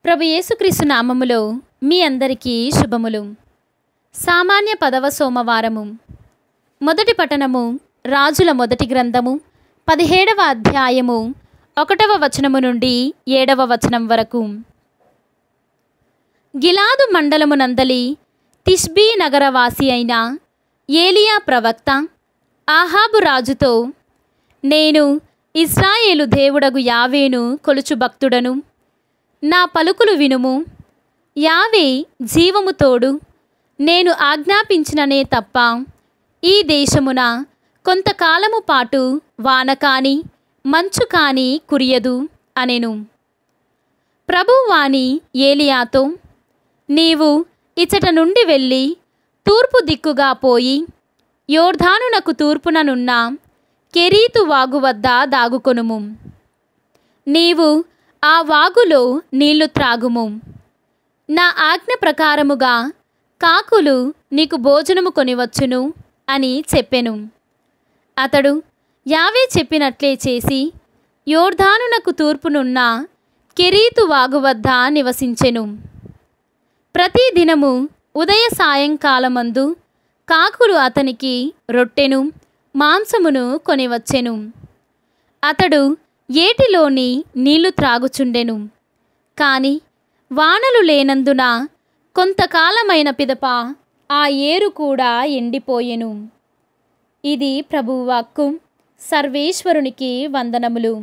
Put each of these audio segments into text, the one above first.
ప్రభు యేసుక్రీస్తు నామములో మీ అందరికీ శుభములు సామాన్య పదవ సోమవారము మొదటి పట్టణము రాజుల మొదటి గ్రంథము పదిహేడవ అధ్యాయము ఒకటవ వచనము నుండి ఏడవ వచనం వరకు గిలాదు మండలమునందలి తిష్బీ నగరవాసి అయిన ఏలియా ప్రవక్త ఆహాబు రాజుతో నేను ఇస్రాయేలు దేవుడగు యావేను కొలుచు భక్తుడను నా పలుకులు వినుము యావే జీవము తోడు నేను ఆజ్ఞాపించిననే తప్ప ఈ దేశమున కొంతకాలము పాటు వాన కాని మంచు కాని కురియదు అనెను ప్రభువాని ఏలియాతో నీవు ఇచ్చట నుండి వెళ్ళి తూర్పు దిక్కుగా పోయి యోర్ధానునకు తూర్పుననున్న కెరీతు వాగు వద్ద దాగుకొనుము నీవు ఆ వాగులో నీళ్లు త్రాగుము నా ఆజ్ఞ ప్రకారముగా కాకులు నీకు భోజనము కొనివచ్చును అని చెప్పెను అతడు యావే చెప్పినట్లే చేసి యోర్ధానునకు తూర్పునున్న కెరీతు వాగు వద్ద నివసించెను ప్రతి దినము ఉదయ సాయంకాలమందు కాకులు అతనికి రొట్టెను మాంసమును కొనివచ్చెను అతడు ఏటిలోని నీళ్లు త్రాగుచుండెను కాని వానలు లేనందున కొంతకాలమైన పిదప ఆ ఏరు కూడా ఎండిపోయెను ఇది ప్రభువాక్కు సర్వేశ్వరునికి వందనములు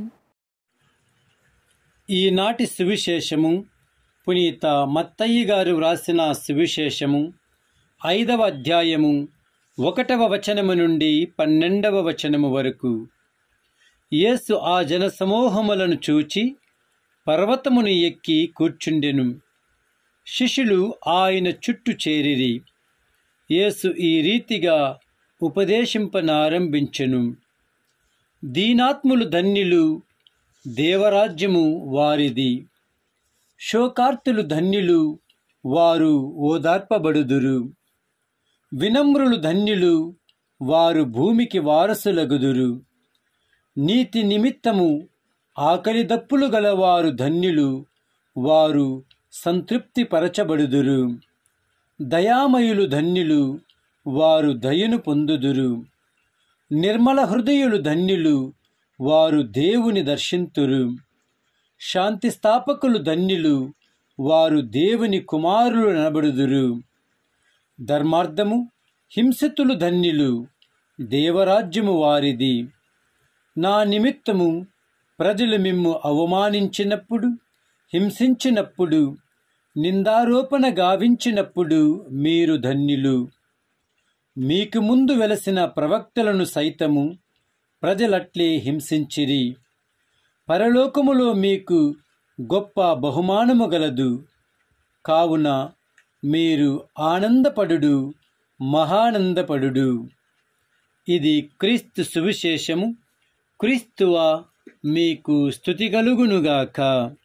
ఈనాటి సువిశేషము పునీత మత్తయ్య గారు వ్రాసిన సువిశేషము ఐదవ అధ్యాయము ఒకటవ వచనము నుండి పన్నెండవ వచనము వరకు యేసు ఆ జనసమూహములను చూచి పర్వతమును ఎక్కి కూర్చుండెను శిష్యులు ఆయన చుట్టూ చేరిరి యేసు ఈ రీతిగా ఉపదేశింపనారంభించెను దీనాత్ములు ధన్యులు దేవరాజ్యము వారిది శోకార్తులు ధన్యులు వారు ఓదార్పబడుదురు వినమ్రులు ధన్యులు వారు భూమికి వారసులగుదురు నీతి నిమిత్తము ఆకలి దప్పులు గలవారు ధన్యులు వారు సంతృప్తి పరచబడుదురు దయామయులు ధన్యులు వారు దయను పొందుదురు నిర్మల హృదయులు ధన్యులు వారు దేవుని దర్శింతురు శాంతి స్థాపకులు ధన్యులు వారు దేవుని కుమారులు ననబడుదురు ధర్మార్థము హింసితులు ధన్యులు దేవరాజ్యము వారిది నా నిమిత్తము ప్రజలు మిమ్ము అవమానించినప్పుడు హింసించినప్పుడు నిందారోపణ గావించినప్పుడు మీరు ధన్యులు మీకు ముందు వెలసిన ప్రవక్తలను సైతము ప్రజలట్లే హింసించిరి పరలోకములో మీకు గొప్ప బహుమానము గలదు కావున మీరు ఆనందపడుడు మహానందపడుడు ఇది క్రీస్తు సువిశేషము క్రీస్తువ మీకు స్థుతి కలుగునుగాక